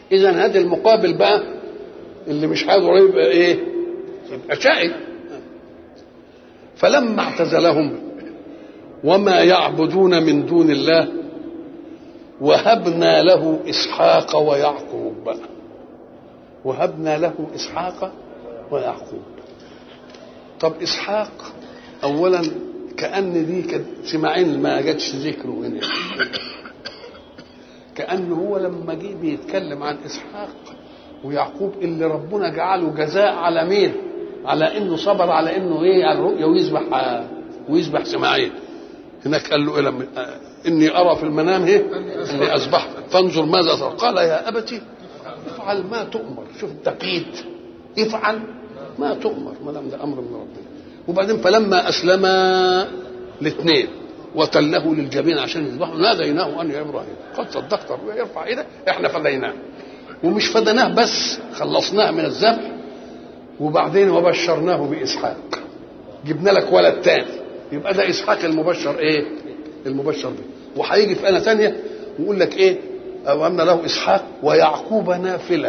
اذا هذا المقابل بقى اللي مش حاضر يبقى ايه يبقى شقي فلما اعتزلهم وما يعبدون من دون الله وهبنا له اسحاق ويعقوب بقى وهبنا له اسحاق ويعقوب طب اسحاق اولا كان دي كانت سماعين ما جاتش ذكره هنا كانه هو لما جه بيتكلم عن اسحاق ويعقوب اللي ربنا جعله جزاء على مين على انه صبر على انه ايه على الرؤيا ويذبح ويذبح سماعين هناك قال له إيه لما اني ارى في المنام هي اني اذبح فانظر ماذا ترى قال يا ابتي افعل ما تؤمر شوف التقييد افعل ما تؤمر ما دام ده امر من ربنا وبعدين فلما اسلم الاثنين وتله للجبين عشان يذبحوا ناديناه ان يا ابراهيم قد صدقت الرؤيا يرفع ايده احنا فديناه ومش فديناه بس خلصناه من الذبح وبعدين وبشرناه باسحاق جبنا لك ولد تاني يبقى ده اسحاق المبشر ايه المبشر به وهيجي في انا ثانيه ويقول لك ايه او ان له اسحاق ويعقوب نافله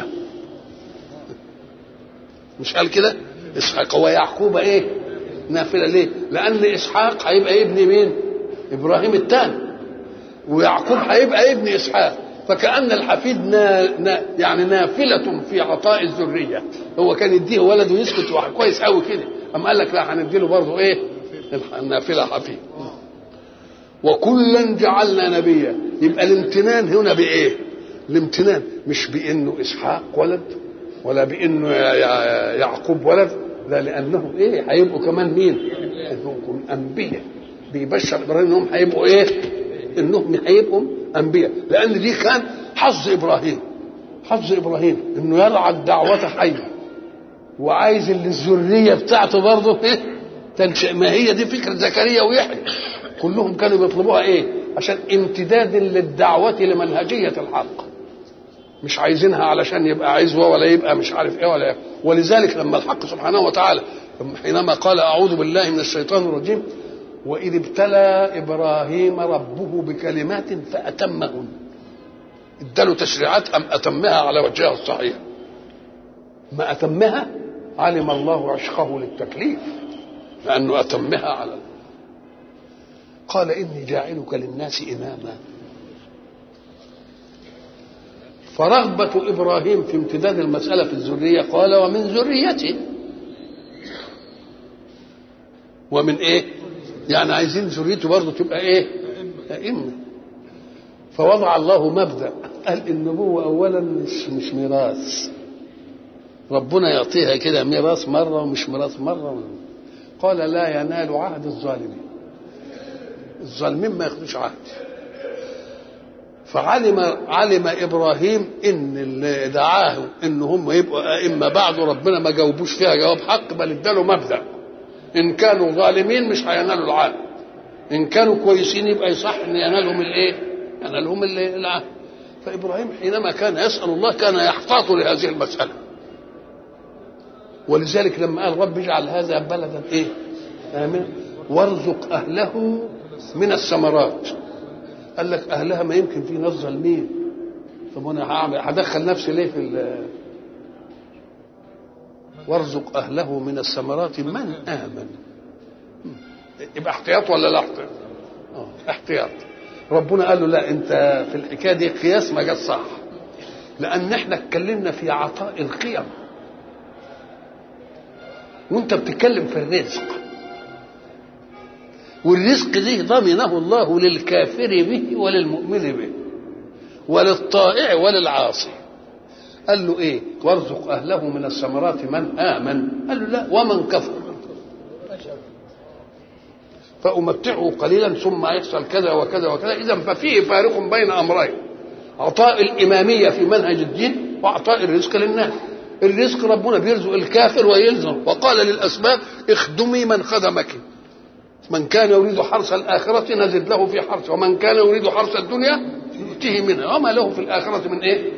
مش قال كده اسحاق ويعقوب ايه نافله ليه لان اسحاق هيبقى ابن مين ابراهيم الثاني ويعقوب هيبقى ابن اسحاق فكأن الحفيد نا نا يعني نافلة في عطاء الذرية هو كان يديه ولد ويسكت واحد كويس قوي كده أما قال لك لا هنديله برضه إيه النافلة حفيد وكلا جعلنا نبيا يبقى الامتنان هنا بإيه الامتنان مش بإنه إسحاق ولد ولا بإنه يعقوب ولد لا لأنه إيه هيبقوا كمان مين انهم أنبياء بيبشر إبراهيم إنهم هيبقوا إيه إنهم هيبقوا انبياء لان دي كان حظ ابراهيم حظ ابراهيم انه يرعى الدعوه حيه وعايز اللي الذريه بتاعته برضه ايه تنشأ ما هي دي فكره زكريا ويحيى كلهم كانوا بيطلبوها ايه عشان امتداد للدعوه لمنهجيه الحق مش عايزينها علشان يبقى عزوه ولا يبقى مش عارف ايه ولا إيه. ولذلك لما الحق سبحانه وتعالى حينما قال اعوذ بالله من الشيطان الرجيم وإذ ابتلى إبراهيم ربه بكلمات فأتمهن اداله تشريعات أم أتمها على وجهها الصحيح ما أتمها علم الله عشقه للتكليف لأنه أتمها على قال إني جاعلك للناس إماما فرغبة إبراهيم في امتداد المسألة في الذرية قال ومن ذريتي ومن إيه يعني عايزين ذريته برضه تبقى ايه ائمه فوضع الله مبدا قال النبوه اولا مش مش ميراث ربنا يعطيها كده ميراث مره ومش ميراث مره قال لا ينال عهد الظالمين الظالمين ما ياخدوش عهد فعلم علم ابراهيم ان اللي دعاه ان هم يبقوا ائمه بعد ربنا ما جاوبوش فيها جواب حق بل اداله مبدا ان كانوا ظالمين مش هينالوا العهد ان كانوا كويسين يبقى يصح ان ينالهم الايه ينالهم العهد فابراهيم حينما كان يسال الله كان يحتاط لهذه المساله ولذلك لما قال رب اجعل هذا بلدا ايه امنا وارزق اهله من الثمرات قال لك اهلها ما يمكن في ناس ظالمين طب انا هعمل هدخل نفسي ليه في وارزق اهله من الثمرات من امن يبقى احتياط ولا لا احتياط اه احتياط ربنا قال له لا انت في الحكايه دي قياس ما جت صح لان احنا اتكلمنا في عطاء القيم وانت بتتكلم في الرزق والرزق دي ضمنه الله للكافر به وللمؤمن به وللطائع وللعاصي قال له ايه وارزق اهله من الثمرات من امن قال له لا ومن كفر فامتعه قليلا ثم يحصل كذا وكذا وكذا اذا ففيه فارق بين امرين عطاء الاماميه في منهج الدين واعطاء الرزق للناس الرزق ربنا بيرزق الكافر ويلزم وقال للاسباب اخدمي من خدمك من كان يريد حرث الآخرة نزد له في حرثه ومن كان يريد حرث الدنيا نؤتيه منها وما له في الآخرة من إيه